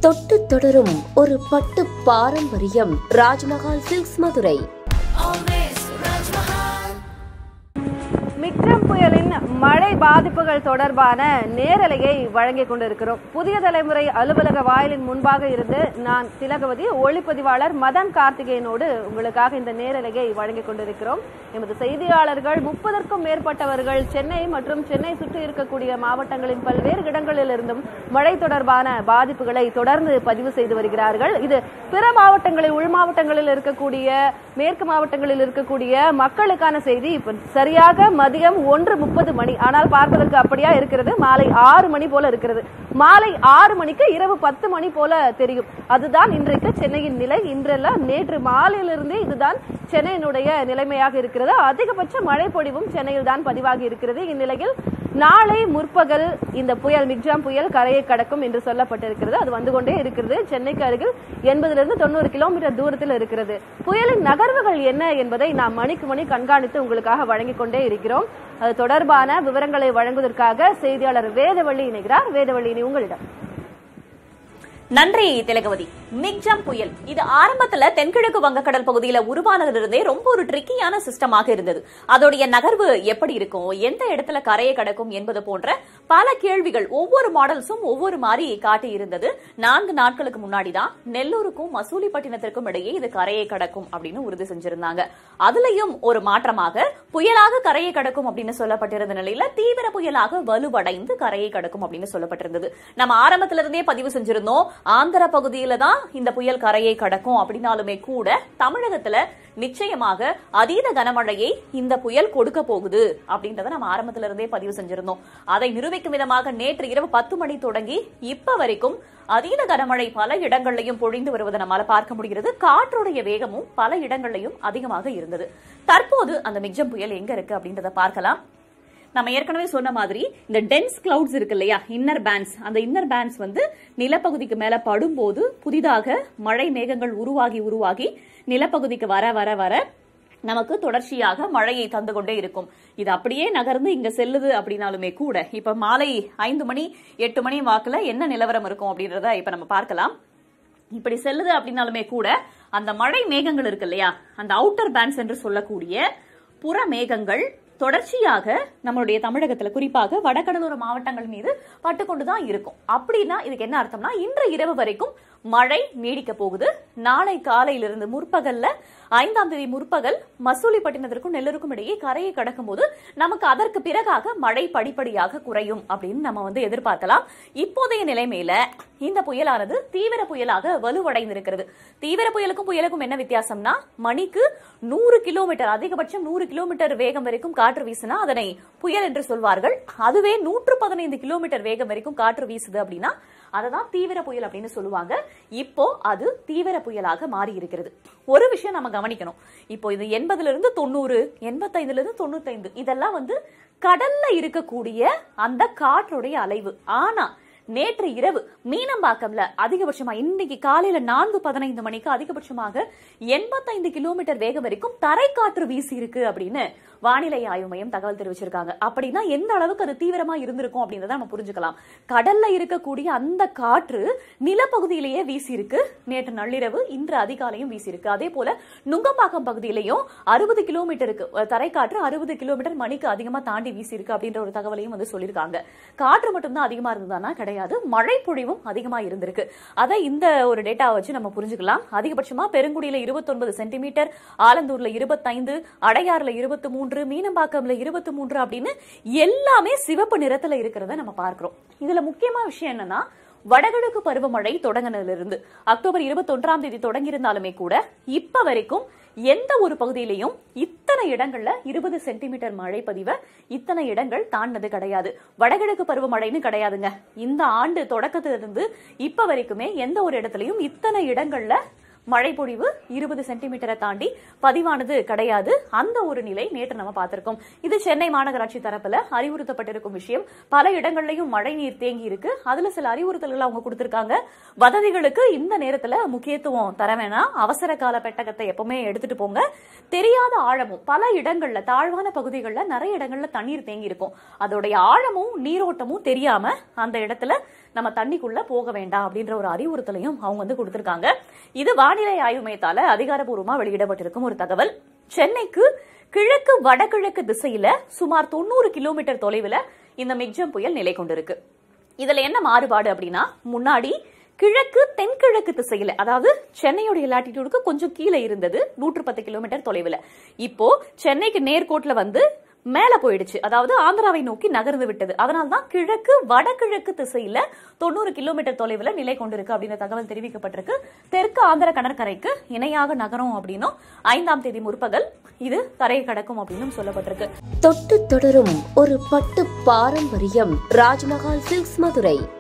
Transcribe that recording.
தொட்டு தொடரும் ஒரு பட்டு பாரம்பரியம் ராஜ்மஹால் சில்க்ஸ் மதுரை மிக்ரம் புயலின் மழை பாதிப்புகள் தொடர்பான நேரலையை வழங்கிக் கொண்டிருக்கிறோம் புதிய தலைமுறை அலுவலக வாயிலின் முன்பாக இருந்து நான் திலகவதி ஒளிப்பதிவாளர் மதன் கார்த்திகேயனோடு உங்களுக்காக இந்த நேரலையை வழங்கிக் கொண்டிருக்கிறோம் எமது செய்தியாளர்கள் முப்பதற்கும் மேற்பட்டவர்கள் சென்னை மற்றும் சென்னை சுற்றி இருக்கக்கூடிய மாவட்டங்களின் பல்வேறு இடங்களிலிருந்தும் மழை தொடர்பான பாதிப்புகளை தொடர்ந்து பதிவு செய்து வருகிறார்கள் இது பிற மாவட்டங்களில் உள் மாவட்டங்களில் இருக்கக்கூடிய மேற்கு மாவட்டங்களில் இருக்கக்கூடிய மக்களுக்கான செய்தி இப்ப சரியாக மதியம் ஒன்று முப்பது மணி ஆனால் பார்ப்பதற்கு அப்படியா இருக்கிறது மாலை ஆறு மணி போல இருக்கிறது மாலை ஆறு மணிக்கு இரவு பத்து மணி போல தெரியும் அதுதான் இன்றைக்கு சென்னையின் நிலை இன்றெல்லாம் நேற்று மாலையிலிருந்தே இதுதான் சென்னையினுடைய நிலைமையாக இருக்கிறது அதிகபட்ச மழை பொழிவும் சென்னையில் தான் பதிவாகி இருக்கிறது இந்நிலையில் நாளை முற்பகல் இந்த புயல் மிக்ஜாம் புயல் கரையை கடக்கும் என்று சொல்லப்பட்டிருக்கிறது அது வந்து கொண்டே இருக்கிறது சென்னைக்கு அருகில் எண்பதிலிருந்து தொண்ணூறு கிலோமீட்டர் தூரத்தில் இருக்கிறது புயலின் நகர்வுகள் என்ன என்பதை நாம் மணிக்கு மணி கண்காணித்து உங்களுக்காக வழங்கிக் கொண்டே இருக்கிறோம் அது தொடர்பான விவரங்களை வழங்குவதற்காக செய்தியாளர் வேதவள்ளி இணைகிறார் வேதவள்ளி இனி உங்களிடம் நன்றி திலகவதி மிக்ஜாம் புயல் இது ஆரம்பத்துல தென்கிழக்கு வங்கக்கடல் பகுதியில உருவானதிலிருந்தே ரொம்ப ஒரு ட்ரிக்கியான சிஸ்டமாக இருந்தது அதோடைய நகர்வு எப்படி இருக்கும் எந்த இடத்துல கரையை கடக்கும் என்பது போன்ற பல கேள்விகள் ஒவ்வொரு மாடல்ஸும் ஒவ்வொரு மாதிரி காட்டி இருந்தது நான்கு நாட்களுக்கு முன்னாடி தான் நெல்லூருக்கும் மசூலிப்பட்டினத்திற்கும் இடையே இது கரையை கடக்கும் அப்படின்னு உறுதி செஞ்சிருந்தாங்க அதுலயும் ஒரு மாற்றமாக புயலாக கரையை கடக்கும் அப்படின்னு சொல்லப்பட்டிருந்த நிலையில தீவிர புயலாக வலுவடைந்து கரையை கடக்கும் அப்படின்னு சொல்லப்பட்டிருந்தது நம்ம ஆரம்பத்துல இருந்தே பதிவு செஞ்சிருந்தோம் ஆந்திர பகுதியில தான் இந்த புயல் கரையை கடக்கும் அப்படின்னாலுமே கூட தமிழகத்துல நிச்சயமாக அதீத கனமழையை இந்த புயல் கொடுக்க போகுது அப்படின்றத நம்ம ஆரம்பத்துல இருந்தே பதிவு செஞ்சிருந்தோம் அதை நிரூபிக்கும் விதமாக நேற்று இரவு பத்து மணி தொடங்கி இப்ப வரைக்கும் அதீத கனமழை பல இடங்கள்லையும் பொழிந்து வருவதை நம்மால பார்க்க முடிகிறது காற்றுடைய வேகமும் பல இடங்கள்லையும் அதிகமாக இருந்தது தற்போது அந்த மிக்ஜம் புயல் எங்க இருக்கு அப்படின்றத பார்க்கலாம் நம்ம ஏற்கனவே சொன்ன மாதிரி இந்த டென்ஸ் கிளவுட்ஸ் இருக்கு இல்லையா இன்னர் பேண்ட்ஸ் அந்த இன்னர் பேண்ட்ஸ் வந்து நிலப்பகுதிக்கு மேல படும்போது புதிதாக மழை மேகங்கள் உருவாகி உருவாகி நிலப்பகுதிக்கு வர வர வர நமக்கு தொடர்ச்சியாக மழையை தந்து கொண்டே இருக்கும் இது அப்படியே நகர்ந்து இங்க செல்லுது அப்படின்னாலுமே கூட இப்ப மாலை ஐந்து மணி எட்டு மணி வாக்குல என்ன நிலவரம் இருக்கும் அப்படின்றத இப்ப நம்ம பார்க்கலாம் இப்படி செல்லுது அப்படின்னாலுமே கூட அந்த மழை மேகங்கள் இருக்கு இல்லையா அந்த அவுட்டர் பேண்ட்ஸ் என்று சொல்லக்கூடிய புற மேகங்கள் தொடர்ச்சியாக நம்மளுடைய தமிழகத்துல குறிப்பாக வடகடலோர மாவட்டங்கள் மீது பட்டுக்கொண்டுதான் இருக்கும் அப்படின்னா இதுக்கு என்ன அர்த்தம்னா இன்று இரவு வரைக்கும் மழை நீடிக்க போகுது நாளை காலையிலிருந்து முற்பகல்ல ஐந்தாம் தேதி முற்பகல் மசூலிப்பட்டினத்திற்கும் நெல்லூருக்கும் இடையே கரையை கடக்கும் போது நமக்கு அதற்கு பிறகாக மழை படிப்படியாக குறையும் அப்படின்னு நம்ம வந்து எதிர்பார்க்கலாம் இப்போதைய நிலைமையில இந்த புயலானது தீவிர புயலாக வலுவடைந்திருக்கிறது தீவிர புயலுக்கும் புயலுக்கும் என்ன வித்தியாசம்னா மணிக்கு நூறு கிலோமீட்டர் அதிகபட்சம் நூறு கிலோமீட்டர் வேகம் வரைக்கும் காற்று வீசினா அதனை புயல் என்று சொல்வார்கள் அதுவே நூற்று பதினைந்து கிலோமீட்டர் வேகம் வரைக்கும் காற்று வீசுது அப்படின்னா அததான் தீவிர புயல் அப்படின்னு சொல்லுவாங்க இப்போ அது தீவிர புயலாக மாறி இருக்கிறது ஒரு விஷயம் நம்ம கவனிக்கணும் இப்போ இது எண்பதுல இருந்து தொண்ணூறு எண்பத்தைந்துல இருந்து தொண்ணூத்தைந்து இதெல்லாம் வந்து கடல்ல இருக்கக்கூடிய அந்த காற்றுடைய அலைவு ஆனா நேற்று இரவு மீனம்பாக்கம்ல அதிகபட்சமா இன்னைக்கு காலையில நான்கு பதினைந்து மணிக்கு அதிகபட்சமாக எண்பத்தைந்து கிலோமீட்டர் வேகம் வரைக்கும் தரைக்காற்று வீசி இருக்கு அப்படின்னு வானிலை ஆய்வு மையம் தகவல் தெரிவிச்சிருக்காங்க அப்படின்னா எந்த அளவுக்கு அது தீவிரமா இருந்திருக்கும் அப்படின்றத நம்ம புரிஞ்சுக்கலாம் கடல்ல இருக்கக்கூடிய அந்த காற்று நிலப்பகுதியிலேயே வீசி இருக்கு நேற்று நள்ளிரவு இன்று அதிகாலையும் வீசி இருக்கு அதே போல நுங்கம்பாக்கம் பகுதியிலையும் அறுபது கிலோமீட்டருக்கு அஹ், தரைக்காற்று அறுபது கிலோமீட்டர் மணிக்கு அதிகமா தாண்டி வீசி இருக்கு அப்படின்ற ஒரு தகவலையும் வந்து சொல்லியிருக்காங்க காற்று மட்டும்தான் அதிகமா இருந்ததுன்னா கிடையாது மழை பொழிவும் அதிகமா இருந்திருக்கு அதை இந்த ஒரு டேட்டா வச்சு நம்ம புரிஞ்சுக்கலாம் அதிகபட்சமா பெருங்குடியில இருபத்தொன்பது சென்டிமீட்டர் ஆலந்தூர்ல இருபத்தைந்து அடையாறுல இருபத்தி மூன்று மீனம்பாக்கம்ல இருபத்தி மூன்று அப்படின்னு எல்லாமே சிவப்பு நிறத்துல இருக்கிறத நம்ம பார்க்கிறோம் இதுல முக்கியமான விஷயம் என்னன்னா வடகிழக்கு பருவமழை தொடங்கினதிலிருந்து அக்டோபர் இருபத்தொன்றாம் தேதி தொடங்கியிருந்தாலுமே கூட இப்ப வரைக்கும் எந்த ஒரு பகுதியிலையும் இத்தனை இடங்கள்ல இருபது சென்டிமீட்டர் மழை பதிவை இத்தனை இடங்கள் தாண்டினது கிடையாது வடகிழக்கு பருவமழைன்னு கிடையாதுங்க இந்த ஆண்டு தொடக்கத்திலிருந்து இப்ப வரைக்குமே எந்த ஒரு இடத்துலயும் இத்தனை இடங்கள்ல மழை பொழிவு இருபது சென்டிமீட்டரை தாண்டி பதிவானது கிடையாது அந்த ஒரு நிலை நேற்று நம்ம பார்த்திருக்கோம் இது சென்னை மாநகராட்சி தரப்புல அறிவுறுத்தப்பட்டிருக்கும் விஷயம் பல இடங்கள்லயும் மழை நீர் தேங்கி இருக்கு அதுல சில அறிவுறுத்தல்கள் அவங்க கொடுத்திருக்காங்க வதந்திகளுக்கு இந்த நேரத்துல முக்கியத்துவம் தர வேணாம் அவசர கால பெட்டகத்தை எப்பவுமே எடுத்துட்டு போங்க தெரியாத ஆழமும் பல இடங்கள்ல தாழ்வான பகுதிகளில் நிறைய இடங்கள்ல தண்ணீர் தேங்கி இருக்கும் அதோடைய ஆழமும் நீரோட்டமும் தெரியாம அந்த இடத்துல நம்ம தண்ணிக்குள்ள போக வேண்டாம் அப்படின்ற ஒரு அறிவுறுத்தலையும் அவங்க வந்து கொடுத்திருக்காங்க இது வானிலை ஆய்வு மையத்தால அதிகாரப்பூர்வமா வெளியிடப்பட்டிருக்கும் ஒரு தகவல் சென்னைக்கு கிழக்கு வடகிழக்கு திசையில சுமார் தொண்ணூறு கிலோமீட்டர் தொலைவுல இந்த மிக்ஜம் புயல் நிலை கொண்டிருக்கு இதுல என்ன மாறுபாடு அப்படின்னா முன்னாடி கிழக்கு தென்கிழக்கு திசையில அதாவது சென்னையோட லாட்டிடியூடுக்கு கொஞ்சம் கீழே இருந்தது நூற்று பத்து கிலோமீட்டர் தொலைவுல இப்போ சென்னைக்கு நேர்கோட்ல வந்து மேல போயிடுச்சு அதாவது ஆந்திராவை நோக்கி நகர்ந்து விட்டது அதனால தான் கிழக்கு வடகிழக்கு திசையில தொண்ணூறு கிலோமீட்டர் தொலைவுல நிலை கொண்டிருக்கு அப்படின்ற தகவல் தெரிவிக்கப்பட்டிருக்கு தெற்கு ஆந்திர கடற்கரைக்கு இணையாக நகரும் அப்படின்னும் ஐந்தாம் தேதி முற்பகல் இது கரையை கடக்கும் அப்படின்னும் சொல்லப்பட்டிருக்கு தொட்டு தொடரும் ஒரு பட்டு பாரம்பரியம் ராஜ்மஹால் சில்க்ஸ் மதுரை